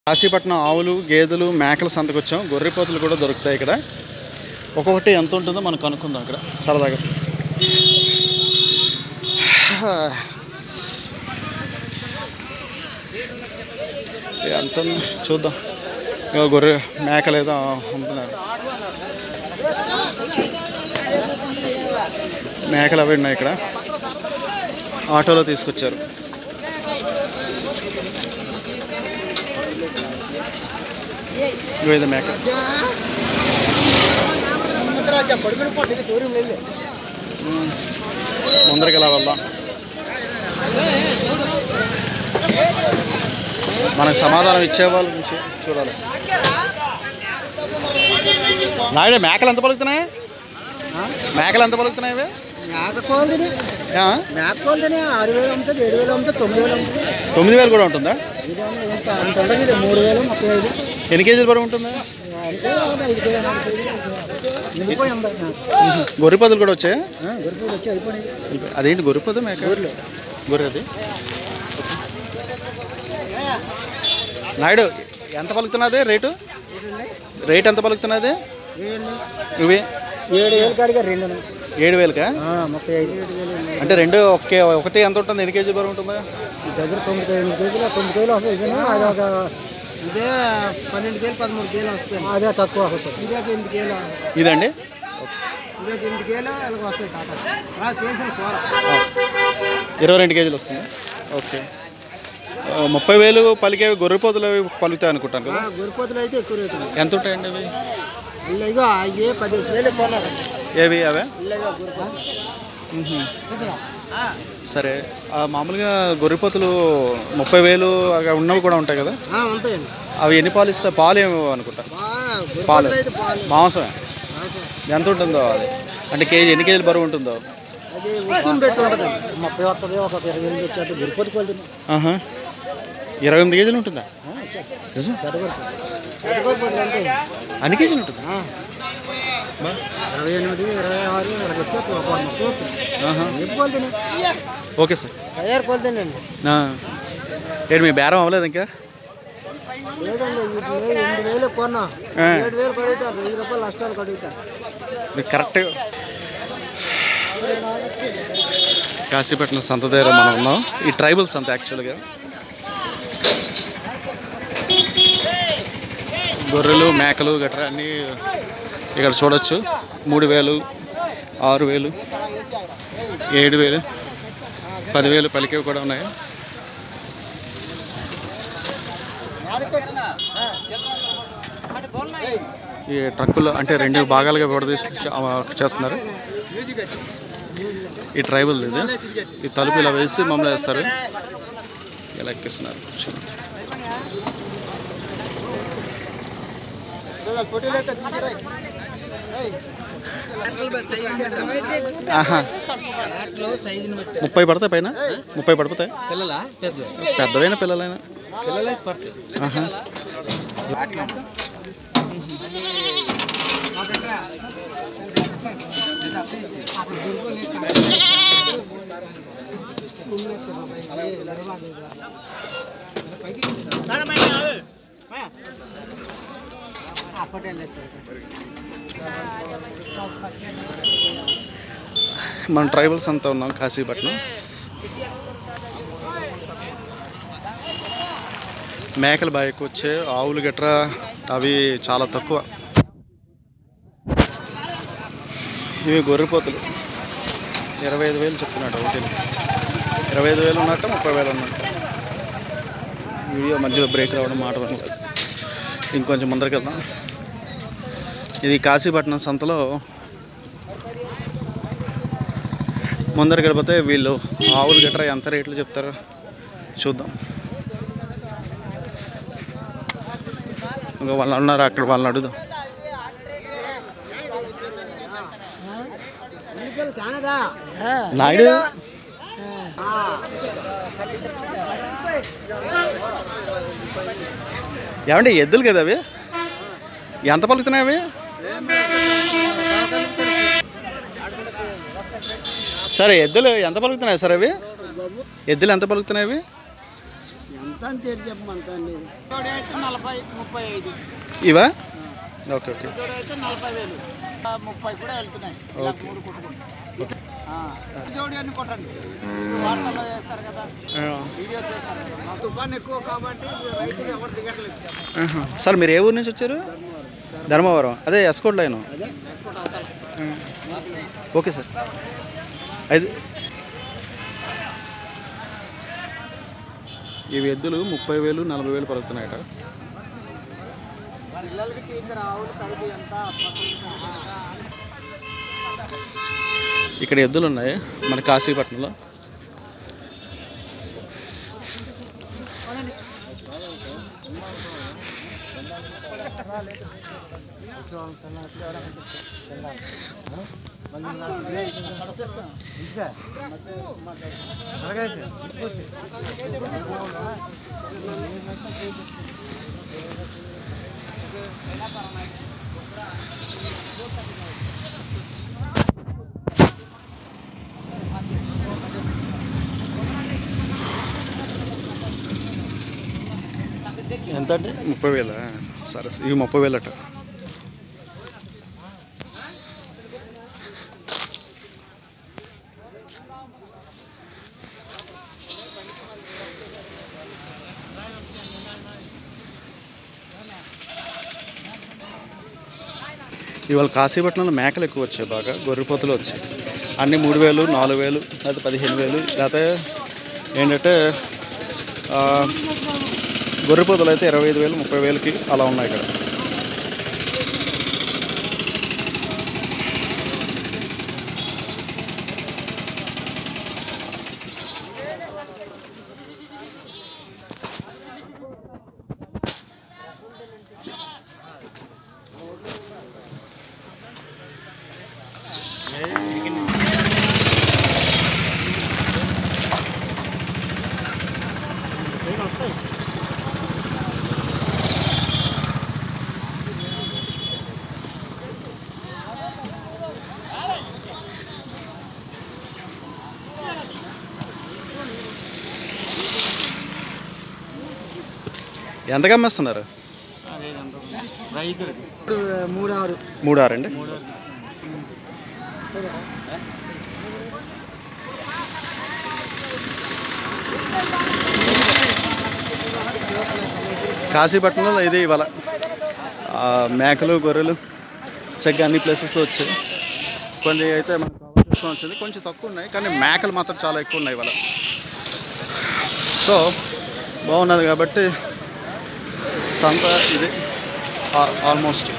కాశీపట్నం ఆవులు గేదెలు మేకల సంతకు వచ్చాం గొర్రెపోతులు కూడా దొరుకుతాయి ఇక్కడ ఒక్కొక్కటి ఎంత ఉంటుందో మనం కనుక్కుందాం ఇక్కడ సరదాగా ఎంత ఉంది? చూద్దాం ఇక గొర్రె మేకలు ఏదో అమ్ముతున్నారు మేకలు అవి ఉన్నాయి ఇక్కడ ఆటోలో తీసుకొచ్చారు ఇగో ఇది మేక ముందరికి ఎలా వెళ్దాం మనకు సమాధానం ఇచ్చే వాళ్ళ నుంచి చూడాలి నాయుడు మేకలు ఎంత పలుకుతున్నాయి మేకలు ఎంత పలుకుతున్నాయి ఇవి? మేకపోల్దిని ఆ? మేకపోల్దిని ఆరు వేలు అమ్ముతుంది ఏడు వేలు అమ్ముతుంది తొమ్మిది వేలు అమ్ముతుంది తొమ్మిది వేలు కూడా ఉంటుందా ఇదేమో ఎంత అంత ఉండదు ఇది మూడు వేలు ముప్పై ఐదు ఎన్ని కేజీలు బరువు ఉంటుందా అంటే ఒక ఐదు కేజీ నాలుగు కేజీలు వెళ్ళిపోయి అమ్మాయి గొర్రెపదులు కూడా వచ్చాయా గురుపులు వచ్చి అయిపోయినాయి అదేంటి గొర్రెపదు మేక గొర్రె గొర్రె అది నాయుడు ఎంత పలుకుతున్నది రేటు రేట్ ఎంత పలుకుతున్నది ఇవి ఏడు వేలు కాడిగా రెండు ఏడు వేలుకా ముప్పై ఐదు ఏడు వేలు అంటే రెండు ఒకే ఒకటి ఎంత ఉంటుంది ఎన్ని కేజీ బరువు ఉంటుందా ఈ దగ్గర తొమ్మిది ఎనిమిది కేజీలు తొమ్మిది కేజీలు వస్తాయి ఇదే అది ఒక ఇదే పన్నెండు కేజీలు పదమూడు కేజీలు వస్తాయి అదే తక్కువ వస్తుంది ఇదే ఎనిమిది కేజీలు ఇదండి ఇదే ఎనిమిది కేజీలు అలాగ వస్తాయి కాట చేసిన కూర ఇరవై రెండు కేజీలు వస్తుంది ఓకే ఆ, ముప్పై వేలు పలికేవి గొర్రెపోతులు అవి పలుకుతాయి అనుకుంటాను కదా గురిపోతులు అయితే ఎక్కువ రేటు ఎంత ఉంటాయండి అవి ఇల్లు ఇగో అయ్యే పదిహేను వేలు కొన్నారు ఏవి అవే ఇల్లు ఇగో గురిపోతు మ్మ్. సరే ఆ, మామూలుగా గొర్రెపోతులు ముప్పై వేలు అలా ఉన్నవి కూడా ఉంటాయి కదా ఉంటాయండి అవి ఎన్ని పాలు ఇస్తాయి పాలు ఏమి అనుకుంటా పాలు గురిపోతులు అయితే పాలు మాంసమే ఎంత ఉంటుందో అది అంటే కేజీ ఎన్ని కేజీలు బరువు ఉంటుందో అది ఉప్పుని పెట్టి ఉంటుంది ముప్పై వస్తుంది ఒక ఇరవై ఎనిమిది వచ్చేట్టు గురిపోతు క్వాలిటీ ఆహా ఇరవై ఎనిమిది కేజీలు ఉంటుందా నిజం పెద్ద గురిపోతు పెద్ద గురిపోతులు అంటే అన్ని కేజీలు ఉంటుందా బా. ఇరవై ఎనిమిది ఇరవై ఆరు ఇరవై వచ్చేట్టు ఒక ముప్పై వస్తుంది ఆహా ఎప్పుడు పోతుంది ఓకే సార్ తయారు పోతుందండి ఆ. ఏంటి మీ బేరం అవ్వలేదు ఇంకా లేదండి వీటిలో ఎనిమిది వేలు కొన్నా ఆ. ఏడు వేలు కడుగుతా వెయ్యి రూపాయలు నష్టాలు కడుగుతా మీకు కరెక్ట్ కాశీపట్నం సంత దగ్గర మనం ఉన్నాం ఈ ట్రైబల్ సంత యాక్చువల్గా గొర్రెలు మేకలు గట్రా అన్నీ ఇక్కడ చూడొచ్చు మూడు వేలు ఆరు వేలు ఏడు వేలు పదివేలు పలికేవి కూడా ఉన్నాయి ఈ ట్రక్కులో అంటే రెండు భాగాలుగా విడదీసి చ- ఆ, చేస్తున్నారు ఈ ట్రైబల్ ఇది ఈ తలుపు ఇలా వేసి మమ్మల్ని వేస్తారు ఇలా ఎక్కిస్తున్నారు చూడండి. ఆహా సైజుని బట్టి ముప్పై పడతాయి పైన ముప్పై పడిపోతాయి పిల్లల పెద్ద పెద్దవైన పిల్లలైనా పిల్లలు అయితే పడతాయి ఆహా మనం ట్రైబల్స్ అంతా ఉన్నాం కాశీపట్నం మేకలు బాగా ఎక్కువ వచ్చాయి ఆవులు గట్రా అవి చాలా తక్కువ ఇవి గొర్రెపోతులు ఇరవై ఐదు వేలు చెప్తున్నాడు ఒకటి ఇరవై ఐదు వేలు ఉన్నట్టు ముప్పై వేలు ఉన్నట్టు వీడియో మధ్యలో బ్రేక్ రావడం మాట వినలేదు ఇంకొంచెం ముందరికి వెళ్దాం ఇది కాశీపట్నం సంతలో ముందరికి వెళ్ళిపోతే వీళ్ళు ఆవులు గట్రా ఎంత రేట్లు చెప్తారో చూద్దాం ఇంకా వాళ్ళు ఉన్నారు అక్కడ వాళ్ళని అడుగుదాం కానదా నాయుడు ఏమండి ఎద్దులు కదా అవి ఎంత పలుకుతున్నాయి అవి సరే ఎద్దులు ఎంత పలుకుతున్నాయి సార్ అవి ఎద్దులు ఎంత పలుకుతున్నాయి అవి ఎంత అంతే చెప్పమంటాను అయితే నలభై ముప్పై ఐదు ఇవా ఓకే ఓకే జోడి అయితే నలభై వేలు ఆ, ముప్పై కూడా వెళ్తున్నాయి ఇలా ఓకే. మూడు కొట్టుకుంటాం ఆ, జోడి అని కొట్టండి ఇప్పుడు వార్తల్లో చేస్తారు కదా వీడియో చేస్తారు కదా మా తుఫాన్ ఎక్కువ కాబట్టి రైతులు ఎవరు దిగట్లేదు ఆహా. సార్ మీరు ఏ ఊరు నుంచి వచ్చారు ధర్మవరం అదే ఎస్కోట్ లైన్ ఎక్స్పోర్ట్ అవుతారు ఓకే సార్ ఐదు ఇవి ఎద్దులు ముప్పై వేలు నలభై వేలు పలుకుతున్నాయట పిల్లలకి టీచర్ ఆవులు కలిపి ఎంత ఇక్కడ ఎద్దులు ఉన్నాయి మన కాశీపట్నంలో ఎంత అంటే ముప్పై వేల సరే సరే. ఇవి ముప్పై వేలట ఇవాళ కాశీపట్నంలో మేకలు ఎక్కువ వచ్చాయి బాగా గొర్రెపోతులు వచ్చాయి అన్ని మూడు వేలు నాలుగు వేలు లేకపోతే పదిహేను వేలు లేకపోతే ఏంటంటే ఆ, గొర్రెపోతులు అయితే ఇరవై ఐదు వేలు ముప్పై వేలకి అలా ఉన్నాయి ఇక్కడ ఎంతగా అమ్మేస్తున్నారు ఇప్పుడు మూడు ఆరు మూడు ఆరండి కాశీపట్నంలో ఇది ఇవాళ ఆ, మేకలు గొర్రెలు చెక్క అన్ని ప్లేసెస్ వచ్చాయి కొన్ని అయితే మనం కవర్ చేసుకొని వచ్చింది కొంచెం తక్కువ ఉన్నాయి కానీ మేకలు మాత్రం చాలా ఎక్కువ ఉన్నాయి ఇవాళ సో బాగున్నది కాబట్టి సంత ఇది ఆ- ఆల్మోస్ట్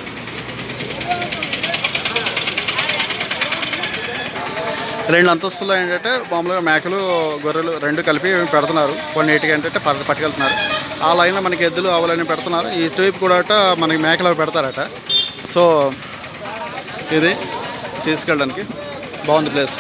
రెండు అంతస్తులో ఏంటంటే మామూలుగా మేకలు గొర్రెలు రెండు కలిపి పెడుతున్నారు కొన్నిటికి ఏంటంటే పట్ పట్టుకెళ్తున్నారు ఆ లైన్లో మనకి ఎద్దులు ఆవులన్నీ పెడుతున్నారు ఈ వైపు కూడా అట మనకి మేకలు అవి పెడతారట సో ఇది తీసుకెళ్ళడానికి బాగుంది ప్లేస్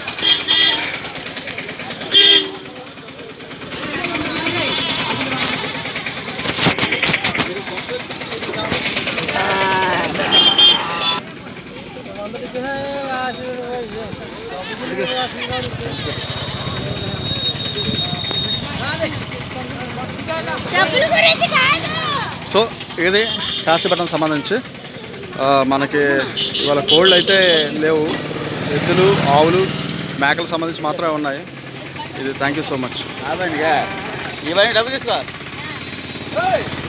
డబ్బులు గురించి కాదు సో ఇది కాశీపట్నం సంబంధించి ఆ, మనకి ఇవాళ కోళ్ళు అయితే లేవు ఎద్దులు ఆవులు మేకలకు సంబంధించి మాత్రమే ఉన్నాయి ఇది థ్యాంక్ యూ సో మచ్ ఇవన్నీ డబ్బులు తీసుకో